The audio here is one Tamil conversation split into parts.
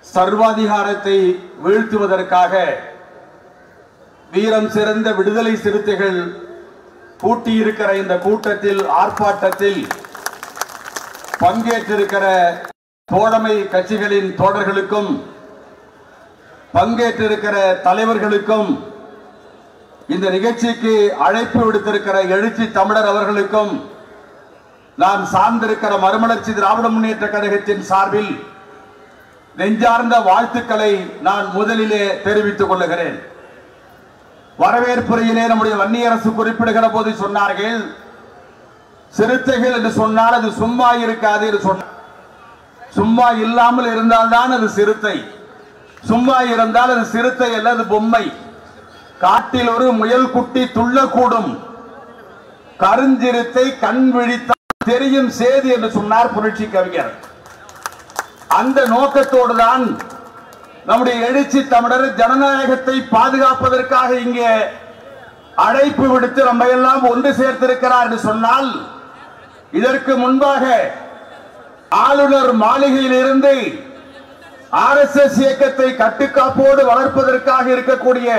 சர்வாதிகாரத்தை வீழ்த்துவதற்காக வீரம் சிறந்த விடுதலை சிறுத்தைகள் கூட்டியிருக்கிற இந்த கூட்டத்தில் ஆர்ப்பாட்டத்தில் பங்கேற்றிருக்கிற தோழமை கட்சிகளின் தோழர்களுக்கும் பங்கேற்றிருக்கிற தலைவர்களுக்கும் இந்த நிகழ்ச்சிக்கு அழைப்பு விடுத்திருக்கிற எழுச்சி தமிழர் அவர்களுக்கும் நான் சார்ந்திருக்கிற மறுமலர்ச்சி திராவிட முன்னேற்ற கழகத்தின் சார்பில் நெஞ்சார்ந்த வாழ்த்துக்களை நான் முதலிலே தெரிவித்துக் கொள்ளுகிறேன் வரவேற்புரையிலே நம்முடைய வன்னியரசு குறிப்பிடுகிற போது சொன்னார்கள் சிறுத்தைகள் என்று சொன்னால் அது சும்மா இருக்காது என்று சொன்னார் சும்மா இல்லாமல் இருந்தால்தான் அது சிறுத்தை சும்மா இருந்தால் அது சிறுத்தை அல்ல அது பொம்மை காட்டில் ஒரு முயல் குட்டி துள்ளக்கூடும் கருஞ்சிறுத்தை கண் விழித்தால் தெரியும் சேது என்று சொன்னார் புரட்சி கவிஞர் அந்த நோக்கத்தோடு தான் நம்முடைய எழுச்சி தமிழர் ஜனநாயகத்தை பாதுகாப்பதற்காக இங்கே அழைப்பு விடுத்து நம்ம எல்லாம் ஒன்று சேர்த்திருக்கிறார் என்று சொன்னால் இதற்கு முன்பாக ஆளுநர் மாளிகையில் இருந்து ஆர் எஸ் எஸ் இயக்கத்தை கட்டுக்காப்போடு வளர்ப்பதற்காக இருக்கக்கூடிய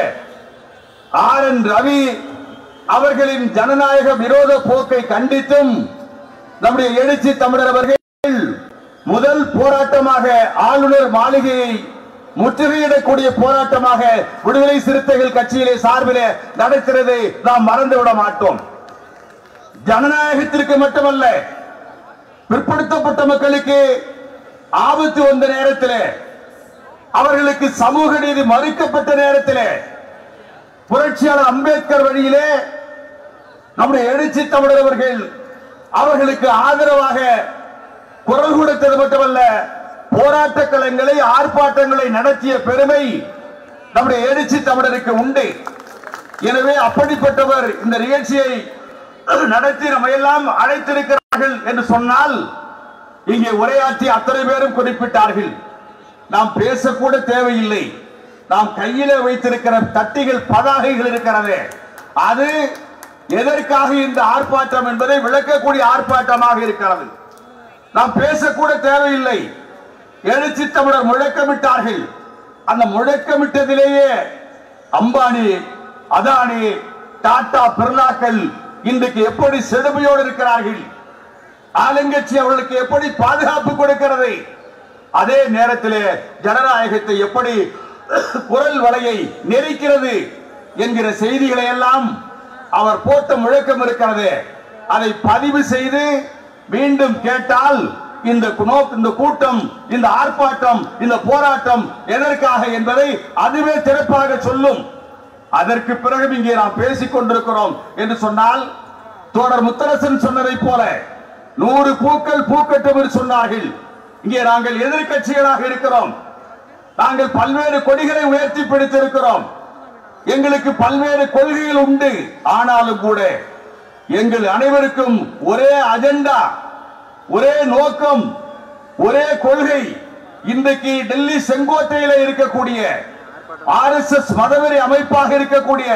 ஆர் என் ரவி அவர்களின் ஜனநாயக விரோத போக்கை கண்டித்தும் நம்முடைய எழுச்சி தமிழர் அவர்கள் முதல் போராட்டமாக ஆளுநர் மாளிகையை முற்றுகையிடக்கூடிய போராட்டமாக விடுதலை சிறுத்தைகள் கட்சியிலே சார்பிலே நடக்கிறதை நாம் மறந்துவிட மாட்டோம் ஜனநாயகத்திற்கு மட்டுமல்ல பிற்படுத்தப்பட்ட மக்களுக்கு ஆபத்து வந்த நேரத்தில் அவர்களுக்கு சமூக நீதி மறுக்கப்பட்ட நேரத்தில் புரட்சியாளர் அம்பேத்கர் வழியிலே நம்முடைய எழுச்சி தமிழர் அவர்கள் அவர்களுக்கு ஆதரவாக குரல் கொடுத்தது மட்டுமல்ல போராட்ட களங்களை ஆர்ப்பாட்டங்களை நடத்திய பெருமை நம்முடைய எழுச்சி தமிழருக்கு உண்டு எனவே அப்படிப்பட்டவர் இந்த நிகழ்ச்சியை நடத்தி நம்ம எல்லாம் அழைத்திருக்கிறார்கள் என்று சொன்னால் இங்கே உரையாற்றிய அத்தனை பேரும் குறிப்பிட்டார்கள் நாம் பேசக்கூட தேவையில்லை நாம் கையில வைத்திருக்கிற தட்டிகள் பதாகைகள் இருக்கிறது அது எதற்காக இந்த ஆர்ப்பாட்டம் என்பதை விளக்கக்கூடிய ஆர்ப்பாட்டமாக இருக்கிறது நாம் பேசக்கூட தேவையில்லை எழுச்சி தமிழர் முழக்கமிட்டார்கள் அந்த முழக்கமிட்டதிலேயே அம்பானி அதானி டாடா பிர்லாக்கள் இன்றைக்கு எப்படி செழுமையோடு இருக்கிறார்கள் ஆளுங்கட்சி அவர்களுக்கு எப்படி பாதுகாப்பு கொடுக்கிறது அதே நேரத்திலே ஜனநாயகத்தை எப்படி குரல் வலையை நெரிக்கிறது என்கிற செய்திகளை எல்லாம் அவர் போட்ட முழக்கம் இருக்கிறது அதை பதிவு செய்து மீண்டும் கேட்டால் இந்த குணோ- இந்த கூட்டம் இந்த ஆர்ப்பாட்டம் இந்த போராட்டம் எதற்காக என்பதை அதுவே சிறப்பாக சொல்லும் அதற்கு பிறகு இங்கே நாம் பேசிக் கொண்டிருக்கிறோம் என்று சொன்னால் தோழர் முத்தரசன் சொன்னதை போல நூறு பூக்கள் பூக்கட்டும் என்று சொன்னார்கள் இங்கே நாங்கள் எதிர்க்கட்சிகளாக இருக்கிறோம் நாங்கள் பல்வேறு கொடிகளை உயர்த்தி பிடித்திருக்கிறோம் எங்களுக்கு பல்வேறு கொள்கைகள் உண்டு ஆனாலும் கூட எங்கள் அனைவருக்கும் ஒரே அஜெண்டா ஒரே நோக்கம் ஒரே கொள்கை இன்றைக்கு டெல்லி செங்கோட்டையில இருக்கக்கூடிய ஆர்எஸ்எஸ் மதவெறி அமைப்பாக இருக்கக்கூடிய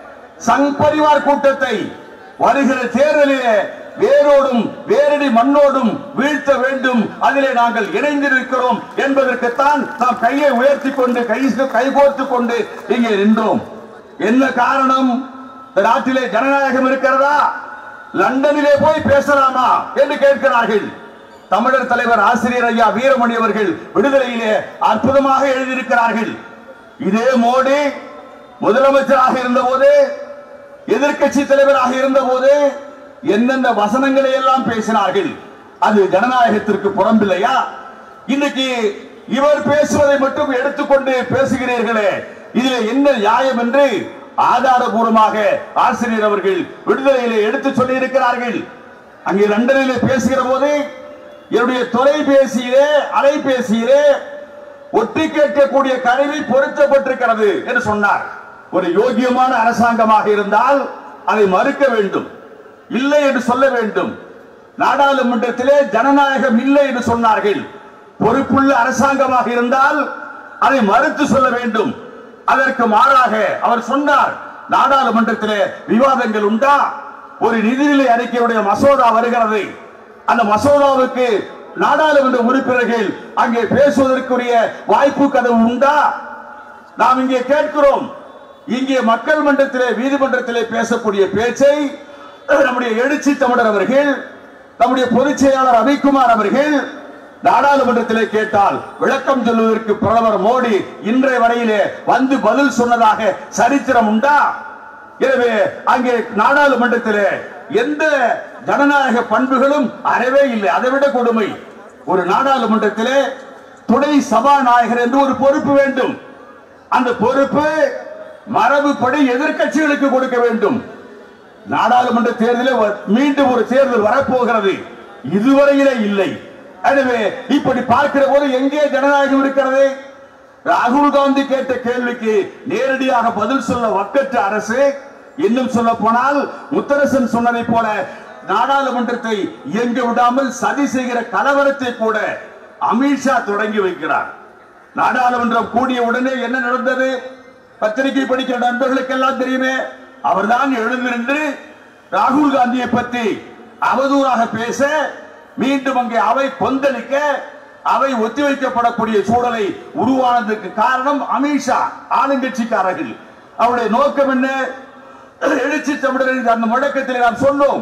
சங் பரிவார் கூட்டத்தை வருகிற தேர்தலிலே வேரோடும் வேரடி மண்ணோடும் வீழ்த்த வேண்டும் அதிலே நாங்கள் இணைந்திருக்கிறோம் என்பதற்குத்தான் நாம் கையை உயர்த்தி கொண்டு கை கைகோர்த்து கொண்டு இங்கே நின்றோம் என்ன காரணம் இந்த நாட்டிலே ஜனநாயகம் இருக்கிறதா லண்டனிலே போய் பேசலாமா என்று கேட்கிறார்கள் தமிழர் தலைவர் ஆசிரியர் ஐயா வீரமணி அவர்கள் விடுதலையிலே அற்புதமாக எழுதியிருக்கிறார்கள் இதே மோடி முதலமைச்சராக இருந்தபோது எதிர்க்கட்சி தலைவராக இருந்தபோது எந்தெந்த வசனங்களை எல்லாம் பேசினார்கள் அது ஜனநாயகத்திற்கு புறம்பில்லையா இன்னைக்கு இவர் பேசுவதை மட்டும் எடுத்துக்கொண்டு பேசுகிறீர்களே இதுல என்ன நியாயம் என்று ஆதாரபூர்வமாக ஆசிரியர் அவர்கள் விடுதலையிலே எடுத்து சொல்லி இருக்கிறார்கள் அங்கே லண்டனிலே பேசுகிற போது என்னுடைய தொலைபேசியிலே அலைபேசியிலே ஒட்டி கேட்கக்கூடிய கருவி பொருத்தப்பட்டிருக்கிறது என்று சொன்னார் ஒரு யோகியமான அரசாங்கமாக இருந்தால் அதை மறுக்க வேண்டும் இல்லை என்று சொல்ல வேண்டும் நாடாளுமன்றத்திலே ஜனநாயகம் இல்லை என்று சொன்னார்கள் பொறுப்புள்ள அரசாங்கமாக இருந்தால் அதை மறுத்து சொல்ல வேண்டும் அதற்கு மாறாக அவர் சொன்னார் நாடாளுமன்றத்திலே விவாதங்கள் உண்டா ஒரு நிதிநிலை அறிக்கையுடைய மசோதா வருகிறது அந்த மசோதாவுக்கு நாடாளுமன்ற உறுப்பினர்கள் அங்கே பேசுவதற்குரிய வாய்ப்பு கதவு உண்டா நாம் இங்கே கேட்கிறோம் இங்கே மக்கள் மன்றத்திலே நீதிமன்றத்திலே பேசக்கூடிய பேச்சை நம்முடைய எழுச்சி தமிழர் அவர்கள் நம்முடைய பொதுச் செயலாளர் அபிக்குமார் அவர்கள் நாடாளுமன்றத்திலே கேட்டால் விளக்கம் சொல்வதற்கு பிரதமர் மோடி இன்றைய வரையிலே வந்து பதில் சொன்னதாக சரித்திரம் உண்டா எனவே அங்கே நாடாளுமன்றத்திலே எந்த ஜனநாயக பண்புகளும் அறவே இல்லை அதை விட கொடுமை ஒரு நாடாளுமன்றத்திலே துணை சபாநாயகர் என்று ஒரு பொறுப்பு வேண்டும் அந்த பொறுப்பு மரபுப்படி எதிர்க்கட்சிகளுக்கு கொடுக்க வேண்டும் நாடாளுமன்ற தேர்தலில் வ- மீண்டும் ஒரு தேர்தல் வரப்போகிறது இதுவரையிலே இல்லை எனவே இப்படி பார்க்கிற போது எங்கே ஜனநாயகம் இருக்கிறது ராகுல் காந்தி கேட்ட கேள்விக்கு நேரடியாக பதில் சொல்ல வக்கற்ற அரசு இன்னும் சொல்ல போனால் முத்தரசன் சொன்னதை போல நாடாளுமன்றத்தை இயங்க விடாமல் சதி செய்கிற கலவரத்தை கூட அமித்ஷா தொடங்கி வைக்கிறார் நாடாளுமன்றம் கூடிய உடனே என்ன நடந்தது பத்திரிகை படிக்கிற நண்பர்களுக்கெல்லாம் தெரியுமே அவர்தான் எழுந்து நின்று ராகுல் காந்தியை பற்றி அவதூறாக பேச மீண்டும் அங்கே அவை கொந்தளிக்க அவை ஒத்திவைக்கப்படக்கூடிய சூழலை உருவானதுக்கு காரணம் அமித்ஷா ஆளுங்கட்சிக்காரர்கள் அவருடைய நோக்கம் என்ன எழுச்சி தமிழரின் அந்த முழக்கத்தில் நாம் சொன்னோம்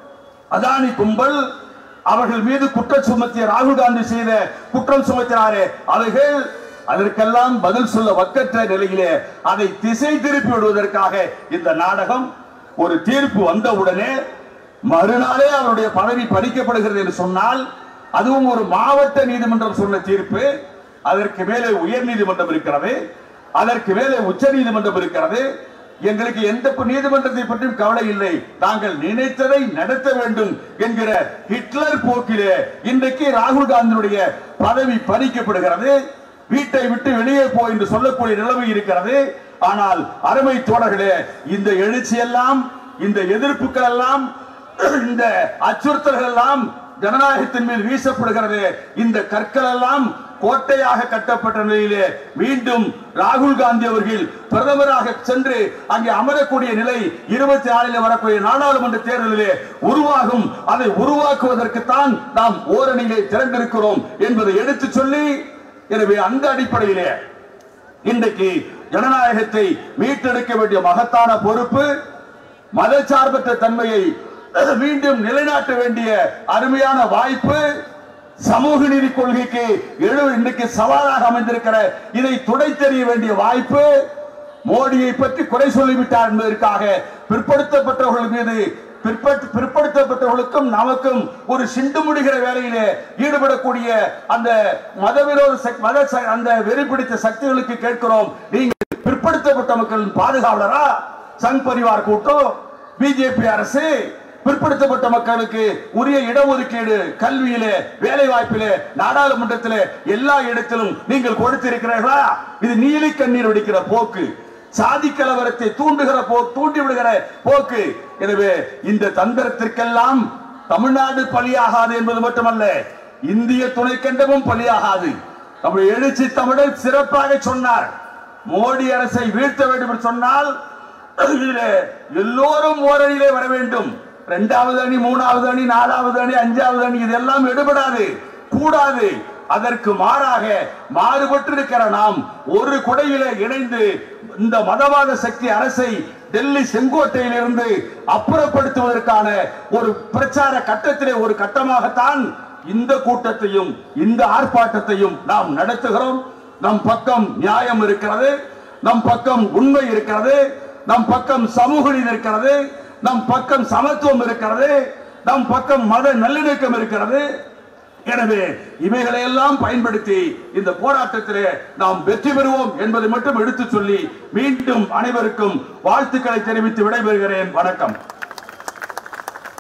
அதானி கும்பல் அவர்கள் மீது குற்றம் சுமத்திய ராகுல் காந்தி செய்த குற்றம் சுமத்தினாரே அவைகள் அதற்கெல்லாம் பதில் சொல்ல வக்கற்ற நிலையிலே அதை திசை திருப்பி விடுவதற்காக இந்த நாடகம் ஒரு தீர்ப்பு வந்தவுடனே மறுநாளே அவருடைய பதவி பறிக்கப்படுகிறது என்று சொன்னால் அதுவும் ஒரு மாவட்ட நீதிமன்றம் சொன்ன தீர்ப்பு அதற்கு மேலே உயர் நீதிமன்றம் இருக்கிறது அதற்கு மேலே உச்ச நீதிமன்றம் இருக்கிறது எங்களுக்கு எந்த ப- நீதிமன்றத்தை பற்றியும் கவலை இல்லை நாங்கள் நினைத்ததை நடத்த வேண்டும் என்கிற ஹிட்லர் போக்கிலே இன்றைக்கு ராகுல் காந்தியுடைய பதவி பறிக்கப்படுகிறது வீட்டை விட்டு வெளியே போ என்று சொல்லக்கூடிய நிலைமை இருக்கிறது ஆனால் அருமை தோழர்களே இந்த எழுச்சி எல்லாம் இந்த எதிர்ப்புகள் எல்லாம் இந்த அச்சுறுத்தல்கள் எல்லாம் ஜனநாயகத்தின் மீது வீசப்படுகிறது இந்த கற்கள் எல்லாம் கோட்டையாக கட்டப்பட்ட நிலையிலே மீண்டும் ராகுல் காந்தி அவர்கள் பிரதமராக சென்று அங்கே அமரக்கூடிய நிலை இருபத்தி ஆறில் வரக்கூடிய நாடாளுமன்ற தேர்தலிலே உருவாகும் அதை உருவாக்குவதற்குத்தான் நாம் ஓரணியிலே திறந்திருக்கிறோம் என்பதை எடுத்துச் சொல்லி எனவே அந்த அடிப்படையிலே இன்றைக்கு ஜனநாயகத்தை மீட்டெடுக்க வேண்டிய மகத்தான பொறுப்பு மதச்சார்பற்ற தன்மையை மீண்டும் நிலைநாட்ட வேண்டிய அருமையான வாய்ப்பு சமூக நீதி கொள்கைக்கு எழு இன்றைக்கு சவாலாக அமைந்திருக்கிற இதை துடைத்தெறிய வேண்டிய வாய்ப்பு மோடியை பற்றி குறை சொல்லிவிட்டார் என்பதற்காக பிற்படுத்தப்பட்டவர்கள் மீது பிற்படுத்த- பிற்படுத்தப்பட்டவர்களுக்கும் நமக்கும் ஒரு சிண்டு முடிகிற வேலையிலே ஈடுபடக்கூடிய அந்த மதவிரோத சக்- மத ச- அந்த வெறி பிடித்த சக்திகளுக்கு கேட்கிறோம் நீங்கள் பிற்படுத்தப்பட்ட மக்களின் பாதுகாவலரா சங் பரிவார் கூட்டம் பிஜேபி அரசு பிற்படுத்தப்பட்ட மக்களுக்கு உரிய இடஒதுக்கீடு கல்வியிலே வேலை வாய்ப்பிலே நாடாளுமன்றத்திலே எல்லா இடத்திலும் நீங்கள் கொடுத்திருக்கிறீர்களா இது நீலி கண்ணீர் வெடிக்கிற போக்கு சாதி கலவரத்தை தூண்டுகிற போ தூண்டி விடுகிற போக்கு எனவே இந்த தந்திரத்திற்கெல்லாம் தமிழ்நாடு பலியாகாது என்பது மட்டுமல்ல இந்திய துணைக்கண்டமும் பலியாகாது நம்முடைய எழுச்சி தமிழர் சிறப்பாக சொன்னார் மோடி அரசை வீழ்த்த வேண்டும் என்று சொன்னால் இதிலே எல்லோரும் ஓரணியிலே வர வேண்டும் இரண்டாவது அணி மூணாவது அணி நாலாவது அணி அஞ்சாவது அணி இதெல்லாம் எடுபடாது கூடாது அதற்கு மாறாக மாறுபட்டிருக்கிற நாம் ஒரு குடையிலே இணைந்து இந்த மதவாத சக்தி அரசை டெல்லி செங்கோட்டையில் இருந்து அப்புறப்படுத்துவதற்கான ஒரு பிரச்சார கட்டத்திலே ஒரு கட்டமாகத்தான் இந்த கூட்டத்தையும் இந்த ஆர்ப்பாட்டத்தையும் நாம் நடத்துகிறோம் நம் பக்கம் நியாயம் இருக்கிறது நம் பக்கம் உண்மை இருக்கிறது நம் பக்கம் சமூக நீதி இருக்கிறது நம் பக்கம் சமத்துவம் இருக்கிறது நம் பக்கம் மத நல்லிணக்கம் இருக்கிறது எனவே இவைகளை எல்லாம் பயன்படுத்தி இந்த போராட்டத்திலே நாம் வெற்றி பெறுவோம் என்பதை மட்டும் எடுத்துச் சொல்லி மீண்டும் அனைவருக்கும் வாழ்த்துக்களை தெரிவித்து விடைபெறுகிறேன் வணக்கம்